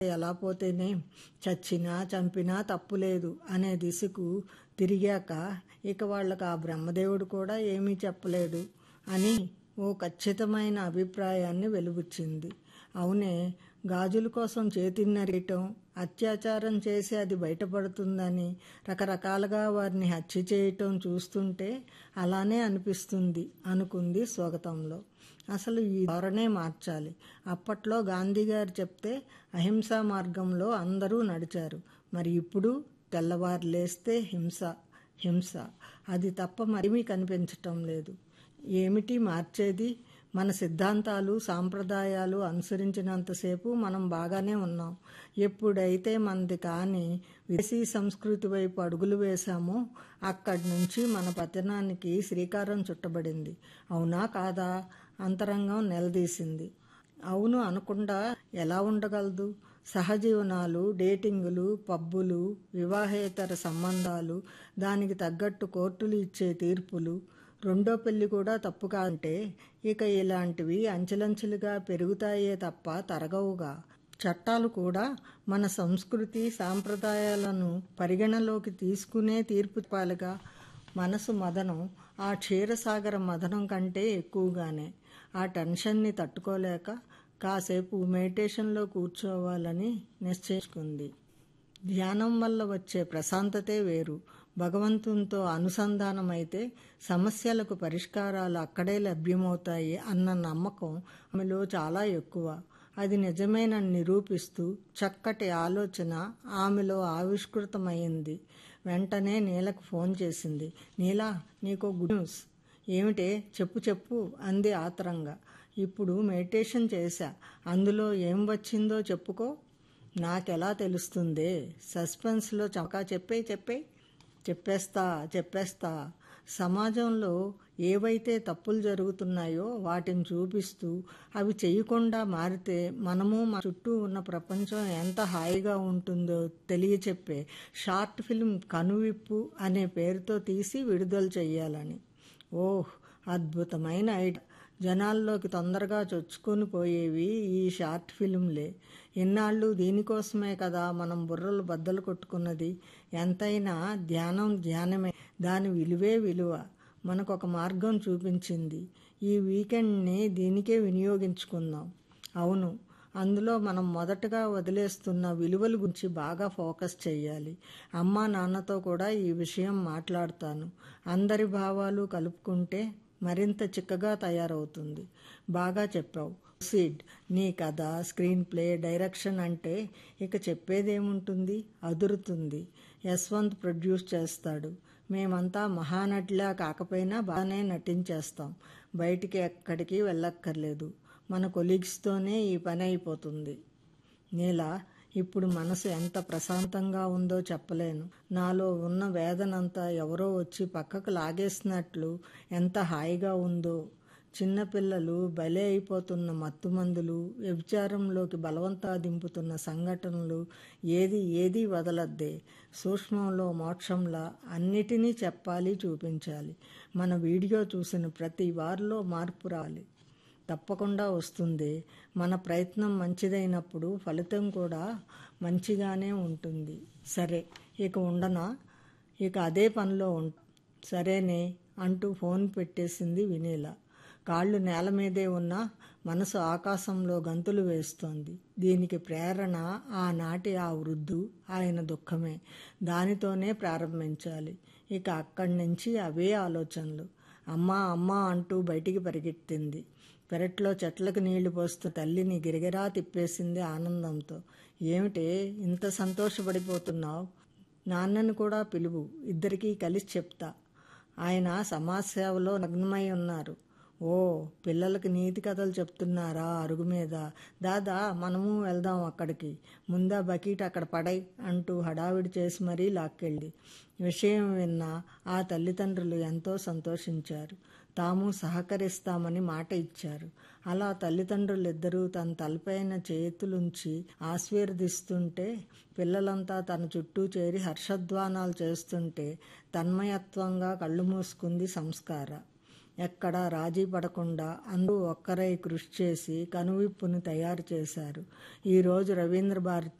ఎలా పోతేనే చచ్చినా చంపినా తప్పులేదు అనే దిశకు తిరిగాక ఇక వాళ్ళకు ఆ బ్రహ్మదేవుడు కూడా ఏమీ చెప్పలేడు అని ఓ ఖచ్చితమైన అభిప్రాయాన్ని వెలుబుచ్చింది అవునే గాజుల కోసం చేతిని నరియటం అత్యాచారం చేసి అది బయటపడుతుందని రకరకాలుగా వారిని హత్య చేయటం చూస్తుంటే అలానే అనిపిస్తుంది అనుకుంది స్వాగతంలో అసలు ఈ ధోరణే మార్చాలి అప్పట్లో గాంధీ గారు చెప్తే అహింసా మార్గంలో అందరూ నడిచారు మరి ఇప్పుడు తెల్లవారు లేస్తే హింస హింస అది తప్ప మరేమీ కనిపించటం లేదు ఏమిటి మార్చేది మన సిద్ధాంతాలు సాంప్రదాయాలు అనుసరించినంతసేపు మనం బాగానే ఉన్నాం ఎప్పుడైతే మనది కాని విదేశీ సంస్కృతి వైపు అడుగులు వేశామో అక్కడి నుంచి మన పతనానికి శ్రీకారం చుట్టబడింది అవునా కాదా అంతరంగం నిలదీసింది అవును అనకుండా ఎలా ఉండగలదు సహజీవనాలు డేటింగులు పబ్బులు వివాహేతర సంబంధాలు దానికి తగ్గట్టు కోర్టులు ఇచ్చే తీర్పులు రెండో పెళ్లి కూడా తప్పు కాంటే ఇక ఇలాంటివి అంచెలంచెలుగా పెరుగుతాయే తప్ప తరగవుగా చట్టాలు కూడా మన సంస్కృతి సాంప్రదాయాలను పరిగణలోకి తీసుకునే తీర్పు చెప్పాలిగా మనసు మదనం ఆ క్షీరసాగర మదనం కంటే ఎక్కువగానే ఆ టెన్షన్ని తట్టుకోలేక కాసేపు మెడిటేషన్లో కూర్చోవాలని నిశ్చయించుకుంది ధ్యానం వల్ల వచ్చే ప్రశాంతతే వేరు భగవంతునితో అనుసంధానమైతే సమస్యలకు పరిష్కారాలు అక్కడే లభ్యమవుతాయి అన్న నమ్మకం ఆమెలో చాలా ఎక్కువ అది నిజమేనని నిరూపిస్తూ చక్కటి ఆలోచన ఆమెలో ఆవిష్కృతమైంది వెంటనే నీలకు ఫోన్ చేసింది నీలా నీకో గుడ్ న్యూస్ ఏమిటే చెప్పు చెప్పు అంది ఆతరంగా ఇప్పుడు మెడిటేషన్ చేశా అందులో ఏం వచ్చిందో చెప్పుకో నాకెలా తెలుస్తుందే సస్పెన్స్లో చమకా చెప్పే చెప్పే చెప్పేస్తా చెప్పేస్తా సమాజంలో ఏవైతే తప్పులు జరుగుతున్నాయో వాటిని చూపిస్తూ అవి చేయకుండా మారితే మనము మా చుట్టూ ఉన్న ప్రపంచం ఎంత హాయిగా ఉంటుందో తెలియచెప్పే షార్ట్ ఫిల్మ్ కనువిప్పు అనే పేరుతో తీసి విడుదల చేయాలని ఓహ్ అద్భుతమైన ఐడియా జనాల్లోకి తొందరగా చొచ్చుకొని పోయేవి ఈ షార్ట్ ఫిల్మ్లే ఇన్నాళ్ళు దీనికోసమే కదా మనం బుర్రలు బద్దలు కొట్టుకున్నది ఎంతైనా ధ్యానం ధ్యానమే దాని విలువే విలువ మనకు ఒక మార్గం చూపించింది ఈ వీకెండ్ని దీనికే వినియోగించుకుందాం అవును అందులో మనం మొదటగా వదిలేస్తున్న విలువల గురించి బాగా ఫోకస్ చేయాలి అమ్మా నాన్నతో కూడా ఈ విషయం మాట్లాడతాను అందరి భావాలు కలుపుకుంటే మరింత చిక్కగా తయారవుతుంది బాగా చెప్పావు సీడ్ నీ కథ స్క్రీన్ ప్లే డైరెక్షన్ అంటే ఇక చెప్పేదేముంటుంది అదురుతుంది యశ్వంత్ ప్రొడ్యూస్ చేస్తాడు మేమంతా మహానటిలా కాకపోయినా బాగానే నటించేస్తాం బయటికి ఎక్కడికి వెళ్ళక్కర్లేదు మన కొలీగ్స్తోనే ఈ పని అయిపోతుంది నీలా ఇప్పుడు మనసు ఎంత ప్రశాంతంగా ఉందో చెప్పలేను నాలో ఉన్న వేదనంతా ఎవరో వచ్చి పక్కకు లాగేసినట్లు ఎంత హాయిగా ఉందో చిన్నపిల్లలు బలే అయిపోతున్న మత్తుమందులు వ్యభిచారంలోకి బలవంతా దింపుతున్న సంఘటనలు ఏది ఏది వదలద్దే సూక్ష్మంలో మోక్షంలా అన్నిటినీ చెప్పాలి చూపించాలి మన వీడియో చూసిన ప్రతి వారిలో మార్పు రావాలి తప్పకుండా వస్తుంది మన ప్రయత్నం మంచిదైనప్పుడు ఫలితం కూడా మంచిగానే ఉంటుంది సరే ఇక ఉండనా ఇక అదే పనిలో ఉం సరేనే అంటూ ఫోన్ పెట్టేసింది వినీల కాళ్ళు నేల మీదే ఉన్న మనసు ఆకాశంలో గంతులు వేస్తోంది దీనికి ప్రేరణ ఆనాటి ఆ వృద్ధు ఆయన దుఃఖమే దానితోనే ప్రారంభించాలి ఇక అక్కడి నుంచి అవే ఆలోచనలు అమ్మా అమ్మా అంటూ బయటికి పరిగెత్తింది పెరట్లో చెట్లకు నీళ్లు పోస్తూ తల్లిని గిరిగిరా తిప్పేసింది ఆనందంతో ఏమిటే ఇంత సంతోషపడిపోతున్నావు నాన్నను కూడా పిలువు ఇద్దరికీ కలిసి చెప్తా ఆయన సమాజ సేవలో నగ్నమై ఉన్నారు ఓ పిల్లలకి నీతి కథలు చెప్తున్నారా అరుగు మీద దాదా మనము వెళ్దాం అక్కడికి ముందా బకీట్ అక్కడ పడై అంటూ హడావిడి చేసి మరీ లాక్కెళ్ళి విషయం విన్న ఆ తల్లిదండ్రులు ఎంతో సంతోషించారు తాము సహకరిస్తామని మాట ఇచ్చారు అలా తల్లిదండ్రులిద్దరూ తన తలపైన చేతులుంచి ఆశీర్వదిస్తుంటే పిల్లలంతా తన చుట్టూ చేరి హర్షధ్వానాలు చేస్తుంటే తన్మయత్వంగా కళ్ళు మూసుకుంది సంస్కార ఎక్కడా రాజీ పడకుండా అందరూ ఒక్కరై కృషి చేసి కనువిప్పును తయారు చేశారు ఈరోజు రవీంద్ర భారతి